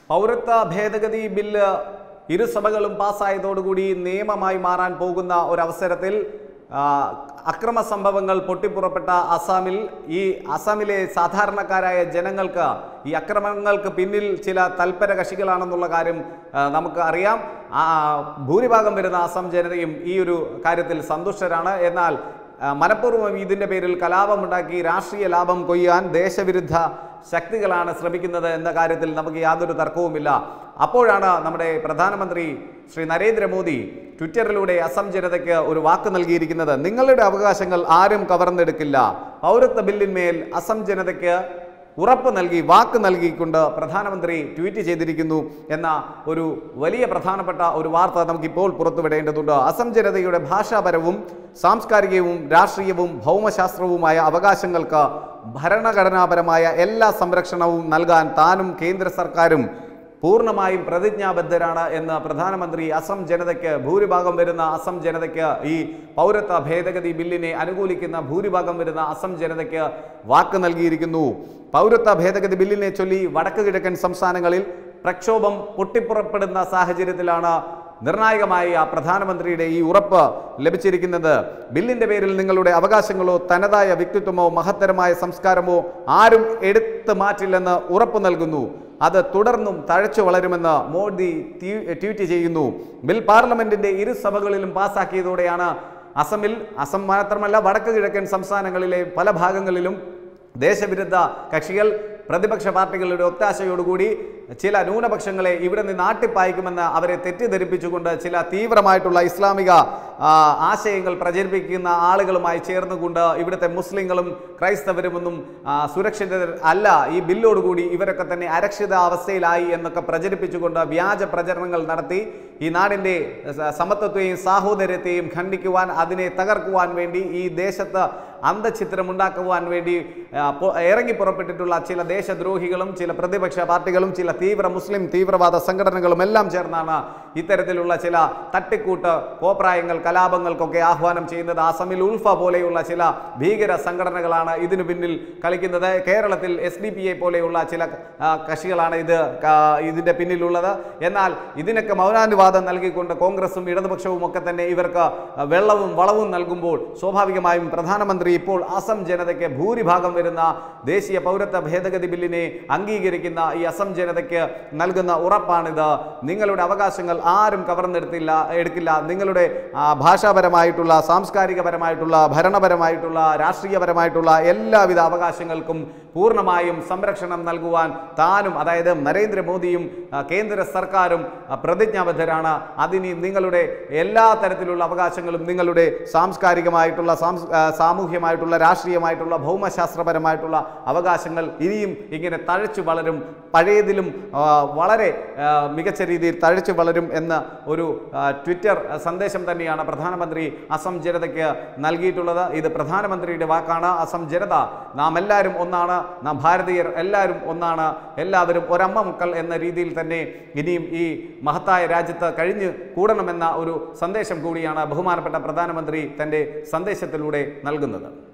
പൗരത്വ ഭേദഗതി ബില്ല് ഇരുസഭകളും പാസ്സായതോടുകൂടി നിയമമായി മാറാൻ പോകുന്ന ഒരവസരത്തിൽ ആ, അക്രമ സംഭവങ്ങൾ പൊട്ടിപ്പുറപ്പെട്ട അസാമിൽ ഈ അസാമിലെ സാധാരണക്കാരായ ജനങ്ങൾക്ക് ഈ അക്രമങ്ങൾക്ക് പിന്നിൽ ചില തൽപര കക്ഷികളാണെന്നുള്ള കാര്യം ആ, നമുക്ക് അറിയാം ആ, ഭൂരിഭാഗം വരുന്ന അസം ജനതയും ഈ ഒരു കാര്യത്തിൽ സന്തുഷ്ടരാണ് എന്നാൽ ആ, മനഃപൂർവ്വം ഇതിൻ്റെ പേരിൽ കലാപമുണ്ടാക്കി രാഷ്ട്രീയ ലാഭം കൊയ്യാൻ ദേശവിരുദ്ധ ശക്തികളാണ് ശ്രമിക്കുന്നത് എന്ന കാര്യത്തിൽ നമുക്ക് യാതൊരു തർക്കവുമില്ല അപ്പോഴാണ് നമ്മുടെ പ്രധാനമന്ത്രി ശ്രീ നരേന്ദ്രമോദി ട്വിറ്ററിലൂടെ അസം ജനതയ്ക്ക് ഒരു വാക്ക് നൽകിയിരിക്കുന്നത് നിങ്ങളുടെ അവകാശങ്ങൾ ആരും കവർന്നെടുക്കില്ല പൗരത്വ ബില്ലിന്മേൽ അസം ജനതയ്ക്ക് ഉറപ്പ് നൽകി വാക്ക് നൽകിക്കൊണ്ട് പ്രധാനമന്ത്രി ട്വീറ്റ് ചെയ്തിരിക്കുന്നു എന്ന ഒരു വലിയ പ്രധാനപ്പെട്ട ഒരു വാർത്ത നമുക്കിപ്പോൾ പുറത്തുവിടേണ്ടതുണ്ട് അസം ജനതയുടെ ഭാഷാപരവും സാംസ്കാരികവും രാഷ്ട്രീയവും ഭൗമശാസ്ത്രവുമായ അവകാശങ്ങൾക്ക് ഭരണഘടനാപരമായ എല്ലാ സംരക്ഷണവും നൽകാൻ താനും കേന്ദ്ര സർക്കാരും പൂർണ്ണമായും പ്രതിജ്ഞാബദ്ധരാണ് എന്ന് പ്രധാനമന്ത്രി അസം ജനതയ്ക്ക് ഭൂരിഭാഗം വരുന്ന അസം ജനതയ്ക്ക് ഈ പൗരത്വ ഭേദഗതി ബില്ലിനെ അനുകൂലിക്കുന്ന ഭൂരിഭാഗം വരുന്ന അസം ജനതയ്ക്ക് വാക്ക് നൽകിയിരിക്കുന്നു പൗരത്വ ഭേദഗതി ബില്ലിനെ ചൊല്ലി വടക്ക് കിഴക്കൻ സംസ്ഥാനങ്ങളിൽ പ്രക്ഷോഭം പൊട്ടിപ്പുറപ്പെടുന്ന സാഹചര്യത്തിലാണ് നിർണായകമായി ആ പ്രധാനമന്ത്രിയുടെ ഈ ഉറപ്പ് ലഭിച്ചിരിക്കുന്നത് ബില്ലിന്റെ പേരിൽ നിങ്ങളുടെ അവകാശങ്ങളോ തനതായ വ്യക്തിത്വമോ മഹത്തരമായ സംസ്കാരമോ ആരും എടുത്തു മാറ്റില്ലെന്ന് ഉറപ്പ് നൽകുന്നു അത് തുടർന്നും തഴച്ചു വളരുമെന്ന് മോദി ട്വീ- ട്വീറ്റ് ചെയ്യുന്നു ബിൽ പാർലമെന്റിന്റെ ഇരു സഭകളിലും പാസാക്കിയതോടെയാണ് അസമിൽ അസം മാത്രമല്ല വടക്ക് കിഴക്കൻ സംസ്ഥാനങ്ങളിലെ പല ഭാഗങ്ങളിലും ദേശവിരുദ്ധ കക്ഷികൾ പ്രതിപക്ഷ പാർട്ടികളുടെ ഒത്താശയോടുകൂടി ചില ന്യൂനപക്ഷങ്ങളെ ഇവിടെ നിന്ന് ആട്ടിപ്പായിക്കുമെന്ന് അവരെ തെറ്റിദ്ധരിപ്പിച്ചുകൊണ്ട് ചില തീവ്രമായിട്ടുള്ള ഇസ്ലാമിക ആ, ആശയങ്ങൾ പ്രചരിപ്പിക്കുന്ന ആളുകളുമായി ചേർന്നുകൊണ്ട് ഇവിടുത്തെ മുസ്ലിങ്ങളും ക്രൈസ്തവരുമൊന്നും ആ, സുരക്ഷിതർ അല്ല ഈ ബില്ലോടുകൂടി ഇവരൊക്കെ തന്നെ അരക്ഷിതാവസ്ഥയിലായി എന്നൊക്കെ പ്രചരിപ്പിച്ചുകൊണ്ട് വ്യാജ പ്രചരണങ്ങൾ നടത്തി ഈ നാടിൻ്റെ സ- സമത്വത്തെയും സാഹോദര്യത്തെയും ഖണ്ഡിക്കുവാൻ അതിനെ തകർക്കുവാൻ വേണ്ടി ഈ ദേശത്ത് അന്തഛിത്രം ഉണ്ടാക്കുവാൻ വേണ്ടി ആ, പൊ- ഇറങ്ങി പുറപ്പെട്ടിട്ടുള്ള ചില ദേശദ്രോഹികളും ചില പ്രതിപക്ഷ പാർട്ടികളും ചില തീവ്ര മുസ്ലിം തീവ്രവാദ സംഘടനകളും എല്ലാം ചേർന്നാണ് ഇത്തരത്തിലുള്ള ചില തട്ടിക്കൂട്ട് കോപ്രായങ്ങൾ കലാപങ്ങൾക്കൊക്കെ ആഹ്വാനം ചെയ്യുന്നത് അസമിൽ ഉൾഫ പോലെയുള്ള ചില ഭീകര സംഘടനകളാണ് ഇതിനു പിന്നിൽ കളിക്കുന്നത് കേരളത്തിൽ എസ് ഡി പി എ പോലെയുള്ള ചില ആ, കക്ഷികളാണ് ഇത് ക- ഇതിന്റെ പിന്നിലുള്ളത് എന്നാൽ ഇതിനൊക്കെ മൗനാനുവാദം നൽകിക്കൊണ്ട് കോൺഗ്രസും ഇടതുപക്ഷവും ഒക്കെ തന്നെ ഇവർക്ക് വെള്ളവും വളവും നൽകുമ്പോൾ സ്വാഭാവികമായും പ്രധാനമന്ത്രി ഇപ്പോൾ അസം ജനതയ്ക്ക് ഭൂരിഭാഗം വരുന്ന ദേശീയ പൗരത്വ ഭേദഗതി ബില്ലിനെ അംഗീകരിക്കുന്ന ഈ അസം ജനതയ്ക്ക് നൽകുന്ന ഉറപ്പാണിത് നിങ്ങളുടെ അവകാശങ്ങൾ ആരും കവർന്നെടുത്തില്ല എടുക്കില്ല നിങ്ങളുടെ ആ, ഭാഷാപരമായിട്ടുള്ള സാംസ്കാരികപരമായിട്ടുള്ള ഭരണപരമായിട്ടുള്ള രാഷ്ട്രീയപരമായിട്ടുള്ള എല്ലാവിധ അവകാശങ്ങൾക്കും പൂർണ്ണമായും സംരക്ഷണം നൽകുവാൻ താനും അതായത് നരേന്ദ്രമോദിയും ആ, കേന്ദ്ര സർക്കാരും ആ, പ്രതിജ്ഞാബദ്ധരാണ് അതിന് നിങ്ങളുടെ എല്ലാ തരത്തിലുള്ള അവകാശങ്ങളും നിങ്ങളുടെ സാംസ്കാരികമായിട്ടുള്ള സാംസ് ആ, സാമൂഹ്യമായിട്ടുള്ള രാഷ്ട്രീയമായിട്ടുള്ള ഭൗമശാസ്ത്രപരമായിട്ടുള്ള അവകാശങ്ങൾ ഇനിയും ഇങ്ങനെ തഴച്ചു വളരും പഴയതിലും ആ, വളരെ ആ, മികച്ച രീതിയിൽ തഴച്ചു വളരും എന്ന ഒരു ആ, ട്വിറ്റർ സന്ദേശം തന്നെയാണ് പ്രധാനമന്ത്രി അസം ജനതയ്ക്ക് നൽകിയിട്ടുള്ളത് ഇത് പ്രധാനമന്ത്രിയുടെ വാക്കാണ് അസം ജനത നാം എല്ലാവരും ഒന്നാണ് നാം ഭാരതീയർ എല്ലാവരും ഒന്നാണ് എല്ലാവരും ഒരമ്മ മക്കൾ എന്ന രീതിയിൽ തന്നെ ഇനിയും ഈ മഹത്തായ രാജ്യത്ത് കഴിഞ്ഞ് കൂടണമെന്ന ഒരു സന്ദേശം കൂടിയാണ് ബഹുമാനപ്പെട്ട പ്രധാനമന്ത്രി തൻ്റെ സന്ദേശത്തിലൂടെ നൽകുന്നത്